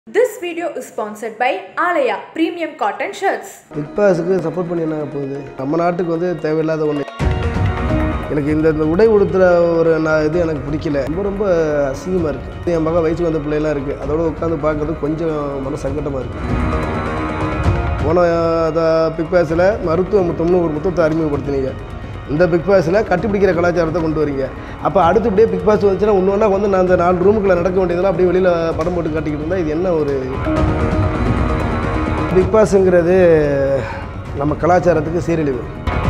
This video is sponsored by Alaya Premium Cotton Shirts. Big பாஸுக்கு support பண்ணி என்ன போகுது நம்ம நாட்டுக்கு வந்து தேவையில்லாத ஒன்று எனக்கு இந்த இந்த உடை உடுத்துற ஒரு நான் இது எனக்கு பிடிக்கல ரொம்ப ரொம்ப அசிங்கமாக இருக்குது என் பக்கம் வயசுக்கு வந்த பிள்ளைலாம் இருக்குது அதோட உட்காந்து பார்க்கறது கொஞ்சம் மன சங்கடமாக இருக்குது போன அதை பிக் பாஸில் மருத்துவ முத்தம்னு ஒரு முத்தத்தை அறிமுகப்படுத்தினீங்க இந்த பிக் பாஸில் கட்டிப்பிடிக்கிற கலாச்சாரத்தை கொண்டு வரீங்க அப்போ அடுத்து இப்படியே பிக் பாஸ் வந்துச்சுன்னா ஒன்று ஒன்றா வந்து நான் அந்த நாலு ரூமுக்குள்ளே நடக்க வேண்டியதெல்லாம் அப்படியே வெளியில் படம் போட்டு காட்டிக்கிட்டு இருந்தால் இது என்ன ஒரு பிக் பாஸுங்கிறது நம்ம கலாச்சாரத்துக்கு சீரழிவு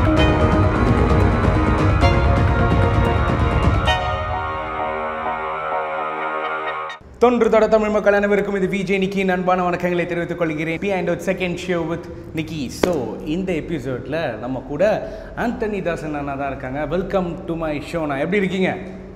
தொன்று தொட தமிழ் மக்கள் அனைவருக்கும் இது விஜய் நிக்கி அன்பான வணக்கங்களை தெரிவித்துக் கொள்கிறேன் B and second show with Nikki so இந்த எபிசோடில் நம்ம கூட ஆண்டனி தாசன் அண்ணா தான் இருக்காங்க வெல்கம் டு மை ஷோ நான் எப்படி இருக்கீங்க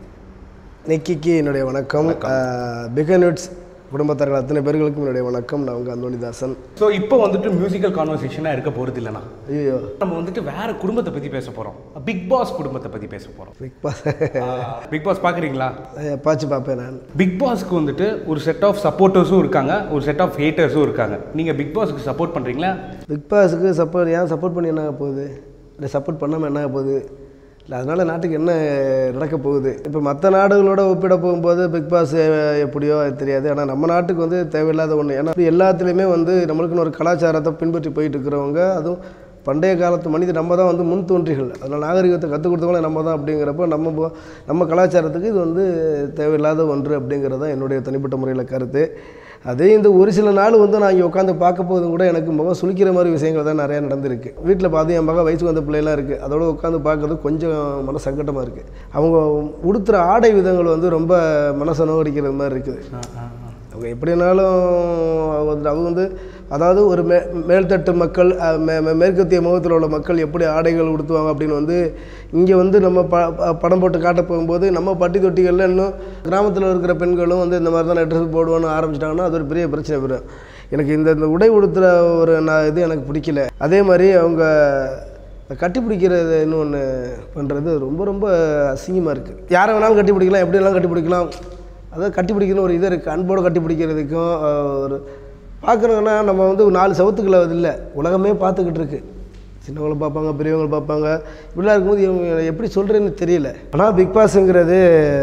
நிக்கிக்கு என்னுடைய வணக்கம் பிகன்யூட்ஸ் குடும்பத்தார்கள் அத்தனை பேர்களுக்கும் என்னுடைய வணக்கம் நான் உங்கள் அந்தோனிதாசன் ஸோ இப்போ வந்துட்டு மியூசிக்கல் கான்வர்சேஷனாக இருக்க போகிறது இல்லைண்ணா ஐயோ நம்ம வந்துட்டு வேற குடும்பத்தை பற்றி பேச போகிறோம் பிக் பாஸ் குடும்பத்தை பற்றி பேச போகிறோம் பிக் பாஸ் பிக் பாஸ் பார்க்குறீங்களா பாச்சு பார்ப்பேன் நான் பிக் பாஸ்க்கு வந்துட்டு ஒரு செட் ஆஃப் சப்போர்ட்டர்ஸும் இருக்காங்க ஒரு செட் ஆஃப் ஹேட்டர்ஸும் இருக்காங்க நீங்கள் பிக் பாஸ்க்கு சப்போர்ட் பண்ணுறீங்களா பிக் பாஸுக்கு சப்போர்ட் ஏன் சப்போர்ட் பண்ணி என்ன ஆக போகுது இல்லை சப்போர்ட் பண்ணாமல் என்ன ஆக போகுது இல்லை அதனால் நாட்டுக்கு என்ன நடக்க போகுது இப்போ மற்ற நாடுகளோட ஒப்பிட போகும்போது பிக் பாஸ் எப்படியோ அது தெரியாது ஆனால் நம்ம நாட்டுக்கு வந்து தேவையில்லாத ஒன்று ஏன்னா இது எல்லாத்துலேயுமே வந்து நம்மளுக்குன்னு ஒரு கலாச்சாரத்தை பின்பற்றி போயிட்டு இருக்கிறவங்க அதுவும் பண்டைய காலத்து மனித நம்ம தான் வந்து முன் தோன்றிகள் அதனால் நாகரிகத்தை கற்றுக் கொடுத்தவங்களே நம்ம தான் அப்படிங்கிறப்போ நம்ம போ- நம்ம கலாச்சாரத்துக்கு இது வந்து தேவையில்லாத ஒன்று அப்படிங்கிறது தான் என்னுடைய தனிப்பட்ட முறையில் கருத்து அதே இந்த ஒரு சில நாள் வந்து நான் இங்கே உட்காந்து பார்க்க போதும் கூட எனக்கு முகம் சுளிக்கிற மாதிரி விஷயங்கள் தான் நிறையா நடந்திருக்கு வீட்டில் பார்த்து என் மகன் வயசுக்கு வந்த பிள்ளைலாம் இருக்குது அதோட உட்காந்து பார்க்கறது கொஞ்சம் மன சங்கடமாக இருக்குது அவங்க உடுத்துகிற ஆடை விதங்கள் வந்து ரொம்ப மனசை நோகடிக்கிறது மாதிரி இருக்குது அவங்க எப்படினாலும் வந்து அவங்க வந்து அதாவது ஒரு மே மேல்தட்டு மக்கள் அஹ், மே மே- மேற்கத்திய முகத்தில் உள்ள மக்கள் எப்படி ஆடைகள் உடுத்துவாங்க அப்படின்னு வந்து இங்கே வந்து நம்ம ப ப- படம் போட்டு காட்ட போகும்போது நம்ம பட்டி தொட்டிகளில் இன்னும் கிராமத்தில் இருக்கிற பெண்களும் வந்து இந்த மாதிரி தான் ட்ரெஸ் போடுவோன்னு ஆரம்பிச்சிட்டாங்கன்னா அது ஒரு பெரிய பிரச்சனை வரும் எனக்கு இந்த இந்த உடை உடுத்துகிற ஒரு நான் இது எனக்கு பிடிக்கல அதே மாதிரி அவங்க இந்த கட்டி பிடிக்கிறது இன்னொன்று பண்ணுறது ரொம்ப ரொம்ப அசிங்கமாக இருக்குது யாரை வேணாலும் கட்டி பிடிக்கலாம் எப்படி வேணாலும் கட்டி பிடிக்கலாம் அதாவது கட்டி பிடிக்கணும் ஒரு இது இருக்குது அன்போடு கட்டி பிடிக்கிறதுக்கும் அஹ், ஒரு பார்க்குறோன்னா நம்ம வந்து ஒரு நாலு சவுத்துக்குள்ள அது இல்லை உலகமே பார்த்துக்கிட்டு இருக்கு சின்னவங்களை பார்ப்பாங்க பெரியவங்களை பார்ப்பாங்க இப்படிலாம் இருக்கும்போது இவங்க எப்படி சொல்கிறேன்னு தெரியல ஆனால் பிக் பாஸுங்கிறது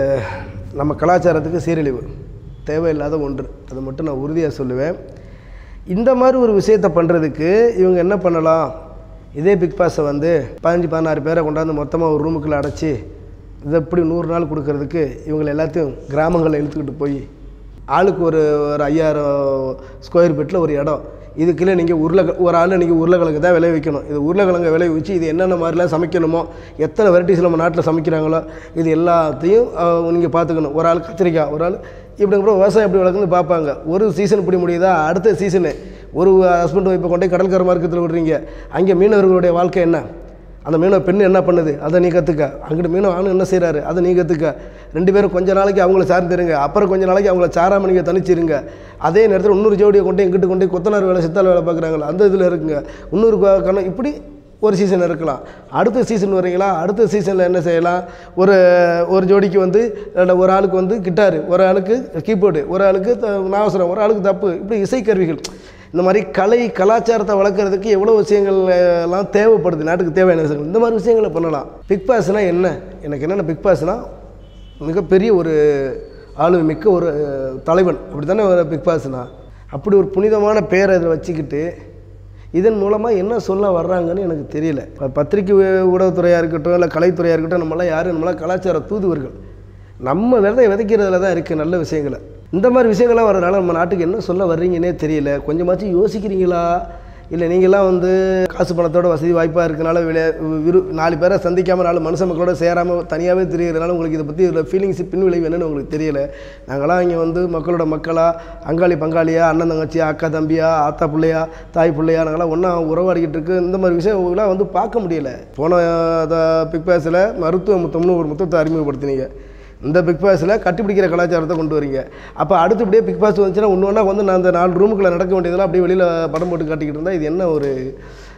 நம்ம கலாச்சாரத்துக்கு சீரழிவு தேவையில்லாத ஒன்று அதை மட்டும் நான் உறுதியாக சொல்லுவேன் இந்த மாதிரி ஒரு விஷயத்தை பண்ணுறதுக்கு இவங்க என்ன பண்ணலாம் இதே பிக் பாஸை வந்து பதினஞ்சு பதினாறு பேரை கொண்டாந்து மொத்தமாக ஒரு ரூமுக்குள்ளே அடைச்சி இதை எப்படி நூறு நாள் கொடுக்கறதுக்கு இவங்களை எல்லாத்தையும் கிராமங்களில் இழுத்துக்கிட்டு போய் ஆளுக்கு ஒரு ஒரு ஐயாயிரம் ஸ்கொயர் ஃபீட்டில் ஒரு இடம் இதுக்குள்ளே நீங்கள் உருளை ஒரு ஆள் நீங்கள் உருளைக்கிழங்கு தான் விளைவிக்கணும் இது உருளைக்கிழங்கு விளைவிச்சு இது என்னென்ன மாதிரிலாம் சமைக்கணுமோ எத்தனை வெரைட்டிஸ் நம்ம நாட்டில் சமைக்கிறாங்களோ இது எல்லாத்தையும் நீங்கள் பார்த்துக்கணும் ஒரு ஆள் கத்திரிக்காய் ஒரு ஆள் இப்படி கூட விவசாயம் எப்படி வளர்க்குன்னு பார்ப்பாங்க ஒரு சீசன் இப்படி முடியுதா அடுத்த சீசனு ஒரு ஹஸ்பண்ட் ஒய்ஃபை கொண்டே கடற்கரை மார்க்கத்தில் விடுறீங்க அங்கே மீனவர்களுடைய வாழ்க்கை என்ன அந்த மீனவ பெண் என்ன பண்ணுது அதை நீ கற்றுக்க அங்கிட்டு மீனவ ஆண் என்ன செய்கிறாரு அதை நீ கற்றுக்க ரெண்டு பேரும் கொஞ்ச நாளைக்கு அவங்கள சார்ந்துருங்க அப்புறம் கொஞ்ச நாளைக்கு அவங்கள சாராம நீங்கள் தனிச்சிருங்க அதே நேரத்தில் இன்னொரு ஜோடியை கொண்டு எங்கிட்டு கொண்டு போய் கொத்தனார் வேலை சித்தாள் வேலை பார்க்குறாங்களா அந்த இதில் இருக்குங்க இன்னொரு க- கணம் இப்படி ஒரு சீசன் இருக்கலாம் அடுத்த சீசன் வரீங்களா அடுத்த சீசனில் என்ன செய்யலாம் ஒரு ஒரு ஜோடிக்கு வந்து இல்ல ஒரு ஆளுக்கு வந்து கிட்டாரு ஒரு ஆளுக்கு கீபோர்டு ஒரு ஆளுக்கு த- நாகசுரம் ஒரு ஆளுக்கு தப்பு இப்படி இசைக்கருவிகள் இந்த மாதிரி கலை கலாச்சாரத்தை வளர்க்குறதுக்கு எவ்வளோ விஷயங்கள் அஹ், எல்லாம் தேவைப்படுது நாட்டுக்கு தேவையான விஷயங்கள் இந்த மாதிரி விஷயங்களை பண்ணலாம் பிக் பாஸ்னால் என்ன எனக்கு என்னென்ன பிக் பாஸ்னால் மிகப்பெரிய ஒரு ஆளுமை மிக்க ஒரு அஹ், தலைவன் அப்படி தானே ஒரு பிக் பாஸ்னா அப்படி ஒரு புனிதமான பேரை இதில் வச்சுக்கிட்டு இதன் மூலமாக என்ன சொல்ல வர்றாங்கன்னு எனக்கு தெரியல இப்போ பத்திரிக்கை ஊ- ஊடகத்துறையாக இருக்கட்டும் இல்லை கலைத்துறையாக இருக்கட்டும் நம்மளாம் யாரும் நம்மளாம் கலாச்சார தூதுவர்கள் நம்ம விதைய விதைக்கிறதுல தான் இருக்குது நல்ல விஷயங்களை இந்த மாதிரி விஷயங்கள்லாம் வரதுனால நம்ம நாட்டுக்கு என்ன சொல்ல வர்றீங்கன்னே தெரியல கொஞ்சமாச்சும் யோசிக்கிறீங்களா இல்லை நீங்களாம் வந்து காசு பணத்தோட வசதி வாய்ப்பாக இருக்கனால விளையா விரு நாலு பேரை சந்திக்காமல் நாலு மனுஷ மக்களோட சேராமல் தனியாகவே தெரியறதுனால உங்களுக்கு இதை பற்றி இதில் ஃபீலிங்ஸ் பின் விளைவு என்னன்னு உங்களுக்கு தெரியல நாங்களாம் இங்கே வந்து மக்களோட மக்களாக அங்காளி பங்காளியா அண்ணன் தங்கச்சியா அக்கா தம்பியா ஆத்தா பிள்ளையா தாய் பிள்ளையா நாங்களாம் ஒன்றா உறவாடிக்கிட்டு இருக்கு இந்த மாதிரி விஷயம்லாம் வந்து பார்க்க முடியல போன பிக் பாஸில் மருத்துவ முத்தம்னு ஒரு முத்தத்தை அறிமுகப்படுத்தினீங்க இந்த பிக் பாஸில் கட்டிப்பிடிக்கிற கலாச்சாரத்தை கொண்டு வரீங்க அப்போ அடுத்து இப்படியே பிக் பாஸ் வந்துச்சுன்னா ஒன்று ஒன்றா வந்து நான் அந்த நாலு ரூமுக்குள்ளே நடக்க வேண்டியதெல்லாம் அப்படியே வெளியில் படம் போட்டு காட்டிக்கிட்டு இருந்தால் இது என்ன ஒரு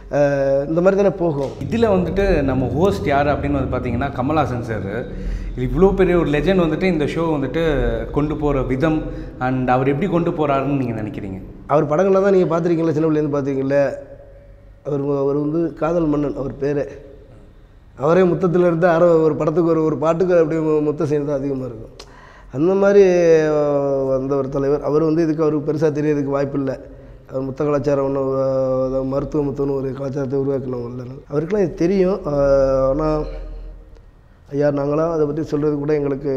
அஹ் இந்த மாதிரி தானே போகும் இதில் வந்துட்டு நம்ம ஹோஸ்ட் யார் அப்படின்னு வந்து பார்த்தீங்கன்னா கமல்ஹாசன் சார் இவ்வளோ பெரிய ஒரு லெஜண்ட் வந்துட்டு இந்த ஷோ வந்துட்டு கொண்டு போகிற விதம் அண்ட் அவர் எப்படி கொண்டு போகிறாருன்னு நீங்கள் நினைக்கிறீங்க அவர் படங்களை தான் நீங்கள் பார்த்துருக்கீங்களா சின்ன பிள்ளைலேருந்து பார்த்துருக்கீங்கள அவர் அவர் வந்து காதல் மன்னன் அவர் பேர் அவரே முத்தத்தில் இருந்து அரை ஒரு படத்துக்கு ஒரு ஒரு பாட்டுக்கு அப்படி மு- முத்த செய்யறது தான் அதிகமாக இருக்கும் அந்த மாதிரி அஹ், வந்த ஒரு தலைவர் அவர் வந்து இதுக்கு அவருக்கு பெருசாக தெரியறதுக்கு வாய்ப்பு இல்லை அவர் முத்த கலாச்சாரம் ஒன்று மருத்துவ முத்தம்னு ஒரு கலாச்சாரத்தை உருவாக்கினவங்க இல்லை அவருக்கெல்லாம் இது தெரியும் ஆனால் ஐயா நாங்களாம் அதை பற்றி சொல்கிறது கூட எங்களுக்கு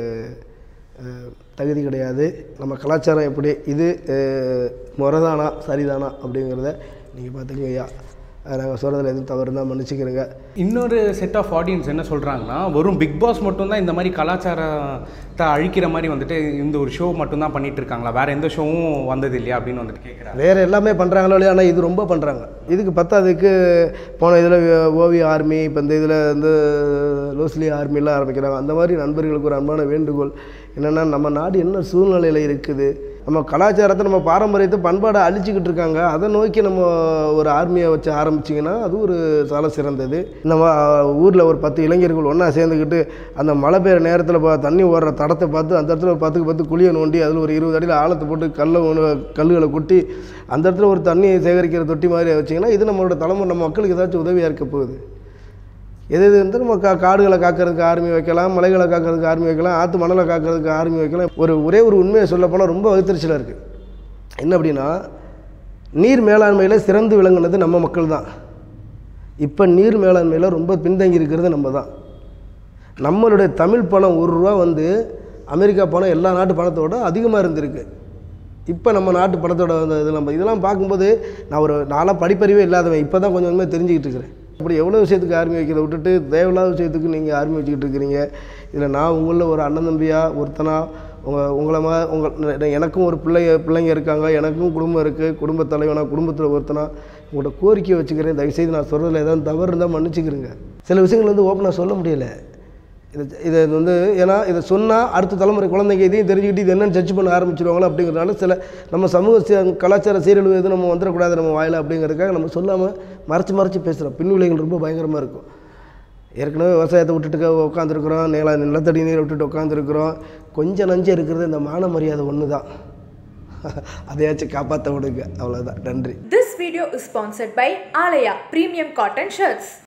அஹ், தகுதி கிடையாது நம்ம கலாச்சாரம் எப்படி இது அஹ், முறைதானா சரிதானா அப்படிங்கிறத நீங்கள் பார்த்துக்கங்க ஐயா நாங்கள் சொல்கிறதுல எதுவும் தவறு இருந்தால் மன்னிச்சுக்கிறேங்க இன்னொரு செட் ஆஃப் ஆடியன்ஸ் என்ன சொல்கிறாங்கன்னா வெறும் பிக் பாஸ் மட்டும்தான் இந்த மாதிரி கலாச்சாரத்தை அழிக்கிற மாதிரி வந்துட்டு இந்த ஒரு ஷோ மட்டும்தான் பண்ணிட்டு இருக்காங்களா வேற எந்த ஷோவும் வந்தது இல்லையா அப்படின்னு வந்துட்டு கேட்குறாங்க வேறு எல்லாமே பண்ணுறாங்களோ இல்லையா ஆனால் இது ரொம்ப பண்ணுறாங்க இதுக்கு பத்தாததுக்கு போன இதில் ஓவி ஆர்மி இப்போ இந்த இதில் வந்து லூஸ்லி ஆர்மிலாம் ஆரம்பிக்கிறாங்க அந்த மாதிரி நண்பர்களுக்கு ஒரு அன்பான வேண்டுகோள் என்னென்னா நம்ம நாடு என்ன சூழ்நிலையில் இருக்குது நம்ம கலாச்சாரத்தை நம்ம பாரம்பரியத்தை பண்பாடை அழிச்சிக்கிட்டு இருக்காங்க அதை நோக்கி நம்ம ஒரு ஆர்மியை வச்சு ஆரம்பிச்சிங்கன்னா அது ஒரு சால சிறந்தது நம்ம ஊரில் ஒரு பத்து இளைஞர்கள் ஒன்றா சேர்ந்துக்கிட்டு அந்த மழை பெய்யுற நேரத்தில் பா தண்ணி ஓடுற தடத்தை பார்த்து அந்த இடத்துல ஒரு பத்துக்கு பத்து குழியை நோண்டி அதில் ஒரு இருபது அடியில் ஆழத்தை போட்டு கல்லை ஒன்று கல்லுகளை கொட்டி அந்த இடத்துல ஒரு தண்ணியை சேகரிக்கிற தொட்டி மாதிரி வச்சிங்கன்னா இது நம்மளோட தலைமுறை நம்ம மக்களுக்கு ஏதாச்சும் உதவியாக இருக்க போகுது எது எது வந்து நம்ம கா காடுகளை காக்கிறதுக்கு ஆர்மி வைக்கலாம் மலைகளை காக்கிறதுக்கு ஆர்மி வைக்கலாம் ஆற்று மணலை காக்கிறதுக்கு ஆர்மி வைக்கலாம் ஒரு ஒரே ஒரு உண்மையை சொல்லப் போனால் ரொம்ப வகுத்தறிச்சலாக இருக்குது என்ன அப்படின்னா நீர் மேலாண்மையில் சிறந்து விளங்குனது நம்ம மக்கள் தான் இப்போ நீர் மேலாண்மையில் ரொம்ப பின்தங்கி இருக்கிறது நம்ம தான் நம்மளுடைய தமிழ் பணம் ஒரு ரூபா வந்து அமெரிக்கா பணம் எல்லா நாட்டு பணத்தோட அதிகமாக இருந்திருக்கு இப்போ நம்ம நாட்டு பணத்தோட அந்த இதெல்லாம் பா- இதெல்லாம் பார்க்கும்போது நான் ஒரு நாளாக படிப்பறிவே இல்லாதவன் இப்போ தான் கொஞ்சம் கொஞ்சமாக தெரிஞ்சுக்கிட்டு இருக்கிறேன் இப்படி எவ்வளோ விஷயத்துக்கு ஆர்மி வைக்கிறத விட்டுட்டு தேவையில்லாத விஷயத்துக்கு நீங்கள் ஆர்மி வச்சுக்கிட்டு இருக்கிறீங்க இதில் நான் உங்களில் ஒரு அண்ணன் தம்பியா ஒருத்தனா உங்கள் உங்களை மா உங்கள் எனக்கும் ஒரு பிள்ளைங்க பிள்ளைங்க இருக்காங்க எனக்கும் குடும்பம் இருக்குது குடும்ப தலைவனா குடும்பத்தில் ஒருத்தனா உங்கள்கிட்ட கோரிக்கை வச்சுக்கிறேன் தயவுசெய்து நான் சொல்கிறதுல ஏதாவது தவறு இருந்தால் மன்னிச்சுக்கிறேங்க சில விஷயங்கள் வந்து ஓப்பனாக சொல்ல முடியல இது இதை வந்து ஏன்னா இதை சொன்னால் அடுத்த தலைமுறை குழந்தைங்க இதையும் தெரிஞ்சுக்கிட்டு இது என்னன்னு ஜட்ஜ் பண்ண ஆரம்பிச்சிருவாங்களோ அப்படிங்கிறனால சில நம்ம சமூக சீ- கலாச்சார சீரழிவு எதுவும் நம்ம வந்துடக்கூடாது நம்ம வாயில அப்படிங்கிறதுக்காக நம்ம சொல்லாமல் மறைச்சு மறைச்சு பேசுகிறோம் பின்விளைகள் ரொம்ப பயங்கரமாக இருக்கும் ஏற்கனவே விவசாயத்தை விட்டுட்டு உட்காந்துருக்குறோம் நில நிலத்தடி நீரை விட்டுட்டு உட்காந்துருக்குறோம் கொஞ்சம் நஞ்சம் இருக்கிறது இந்த மான மரியாதை ஒன்று தான் அதையாச்சும் காப்பாற்ற விடுங்க அவ்வளோதான் நன்றி This video is sponsored by Alaya Premium Cotton Shirts.